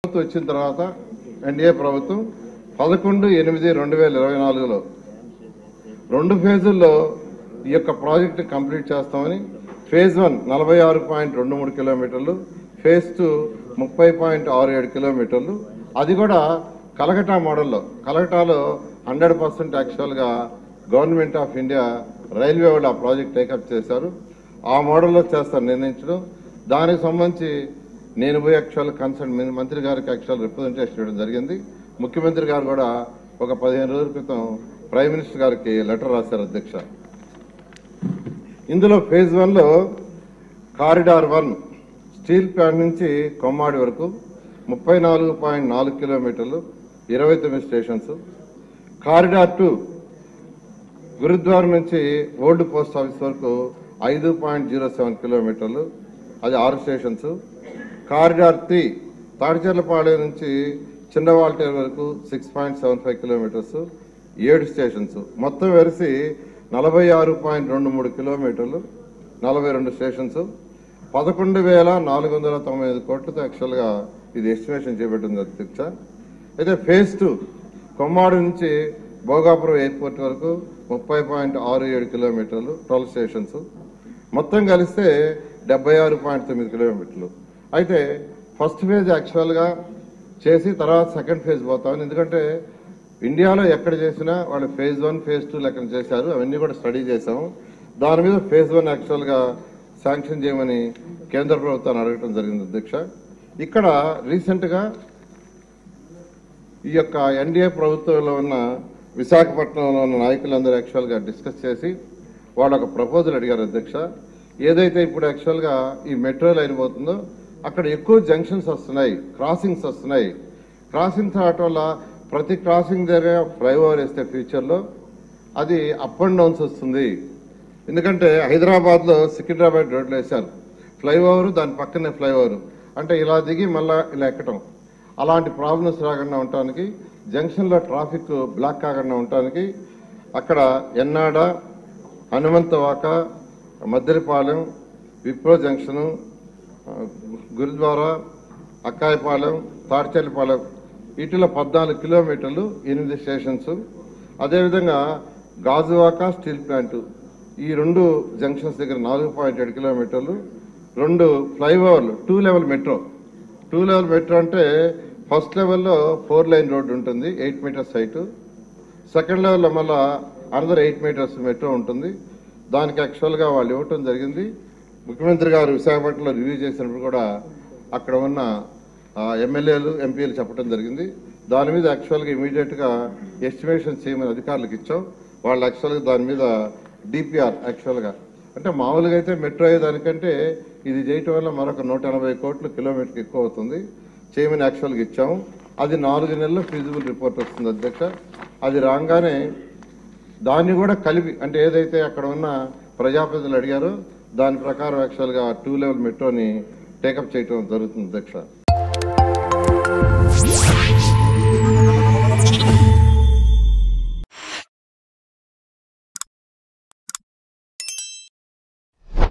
ప్రభుత్వం వచ్చిన తర్వాత ఎన్డీఏ ప్రభుత్వం పదకొండు ఎనిమిది రెండు వేల ఇరవై నాలుగులో రెండు ఫేజుల్లో ఈ యొక్క ప్రాజెక్టు కంప్లీట్ చేస్తామని ఫేజ్ వన్ నలభై ఆరు పాయింట్ రెండు మూడు కిలోమీటర్లు ఫేజ్ టూ ముప్పై పాయింట్ ఆరు ఏడు కిలోమీటర్లు అది కూడా కలకటా మోడల్లో కలకటాలో హండ్రెడ్ పర్సెంట్ యాక్చువల్గా గవర్నమెంట్ ఆఫ్ ఇండియా రైల్వే వాళ్ళు ఆ ప్రాజెక్ట్ టేకప్ చేశారు ఆ మోడల్లో చేస్తారు నిర్ణయించడం దానికి సంబంధించి నేను పోయి యాక్చువల్ కన్సర్న్ మంత్రి గారికి యాక్చువల్ రిప్రజెంటేషన్ ఇవ్వడం జరిగింది ముఖ్యమంత్రి గారు కూడా ఒక పదిహేను రోజుల క్రితం ప్రైమ్ మినిస్టర్ గారికి లెటర్ రాశారు అధ్యక్ష ఇందులో ఫేజ్ వన్లో కారిడార్ వన్ స్టీల్ ప్లాంట్ నుంచి కొమ్మాడి వరకు ముప్పై నాలుగు పాయింట్ నాలుగు కిలోమీటర్లు ఇరవై తొమ్మిది స్టేషన్స్ కారిడార్ టూ గురుద్వారం నుంచి ఓల్డ్ పోస్ట్ ఆఫీస్ వరకు ఐదు పాయింట్ జీరో సెవెన్ కిలోమీటర్లు అది ఆరు స్టేషన్స్ కారిడార్ త్రీ తాడిచెర్లపాలెం నుంచి చిన్నవాల్టేరు వరకు six point seven five kilometres ఏడు స్టేషన్స్ మొత్తం వెరిసి నలభై ఆరు పాయింట్ రెండు మూడు కిలోమీటర్లు నలభై రెండు స్టేషన్స్ పదకొండు వేల నాలుగు వందల తొంభై ఐదు కోట్లతో యాక్చువల్గా ఇది ఎస్టిమేషన్ చేపట్టింది అధ్యక్ష అయితే ఫేజ్ టూ కొమ్మాడు నుంచి భోగాపురం ఎయిర్పోర్ట్ వరకు ముప్పై పాయింట్ ఆరు ఏడు కిలోమీటర్లు ట్వెల్వ్ స్టేషన్స్ మొత్తం కలిస్తే డెబ్బై ఆరు పాయింట్ తొమ్మిది కిలోమీటర్లు అయితే ఫస్ట్ ఫేజ్ యాక్చువల్గా చేసి తర్వాత సెకండ్ ఫేజ్ పోతామని ఎందుకంటే ఇండియాలో ఎక్కడ చేసినా వాళ్ళు ఫేజ్ వన్ ఫేజ్ టూ లెక్కన చేశారు అవన్నీ కూడా స్టడీ చేశాము దాని మీద ఫేజ్ వన్ యాక్చువల్గా శాంక్షన్ చేయమని కేంద్ర ప్రభుత్వాన్ని అడగటం జరిగింది అధ్యక్ష ఇక్కడ రీసెంట్గా ఈ యొక్క ఎన్డీఏ ప్రభుత్వంలో ఉన్న విశాఖపట్నంలో ఉన్న నాయకులందరూ యాక్చువల్గా డిస్కస్ చేసి వాళ్ళు ఒక ప్రపోజల్ అడిగారు అధ్యక్ష ఏదైతే ఇప్పుడు యాక్చువల్గా ఈ మెట్రో లైన్ పోతుందో అక్కడ ఎక్కువ జంక్షన్స్ వస్తున్నాయి క్రాసింగ్స్ వస్తున్నాయి క్రాసింగ్స్ రావటం వల్ల ప్రతి క్రాసింగ్ దగ్గర ఫ్లైఓవర్ వేస్తే ఫ్యూచర్లో అది అప్ అండ్ డౌన్స్ వస్తుంది ఎందుకంటే హైదరాబాద్లో సికింద్రాబాద్ రోడ్లు వేశారు ఫ్లైఓవర్ దాని పక్కనే ఫ్లైఓవర్ అంటే ఇలా దిగి మళ్ళా ఇలా ఎక్కటం అలాంటి ప్రాబ్లమ్స్ రాకుండా ఉండటానికి జంక్షన్లో ట్రాఫిక్ బ్లాక్ కాకుండా ఉండటానికి అక్కడ NAD Hanumanthavaka Maddilapalem Wipro junction ఆ, గురుద్వారా అక్కాయపాలెం తాడిచెల్లిపాలెం వీటిలో పద్నాలుగు కిలోమీటర్లు ఎనిమిది స్టేషన్స్ అదేవిధంగా గాజువాక స్టీల్ ప్లాంట్ ఈ రెండు జంక్షన్స్ దగ్గర నాలుగు పాయింట్ ఏడు కిలోమీటర్లు రెండు ఫ్లైఓవర్లు two level metro two level metro అంటే ఫస్ట్ లెవెల్లో ఫోర్ లైన్ రోడ్డు ఉంటుంది ఎయిట్ మీటర్స్ హైట్ సెకండ్ లెవెల్లో మళ్ళా అనదర్ ఎయిట్ మీటర్స్ మెట్రో ఉంటుంది దానికి యాక్చువల్గా వాళ్ళు ఇవ్వటం జరిగింది ముఖ్యమంత్రి గారు విశాఖపట్నంలో రివ్యూ చేసినప్పుడు కూడా అక్కడ ఉన్న ఎమ్మెల్యేలు ఎంపీలు చెప్పడం జరిగింది దాని మీద యాక్చువల్గా ఇమీడియట్గా ఎస్టిమేషన్ చేయమని అధికారులకు ఇచ్చాం వాళ్ళు యాక్చువల్గా దాని మీద డిపిఆర్ యాక్చువల్గా అంటే మామూలుగా అయితే మెట్రో అయ్యే దానికంటే ఇది చేయటం వల్ల మరొక నూట ఎనభై కోట్లు కిలోమీటర్కి ఎక్కువ అవుతుంది చేయమని యాక్చువల్గా ఇచ్చాము అది నాలుగు నెలల్లో ఫీజిబుల్ రిపోర్ట్ వస్తుంది అధ్యక్ష అది రాగానే దాన్ని కూడా కలిపి అంటే ఏదైతే అక్కడ ఉన్న ప్రజాప్రతినిధులు అడిగారో దాని ప్రకారం యాక్చువల్గా టూ లెవెల్ మెట్రోని టేకప్ చేయటం జరుగుతుంది అధ్యక్ష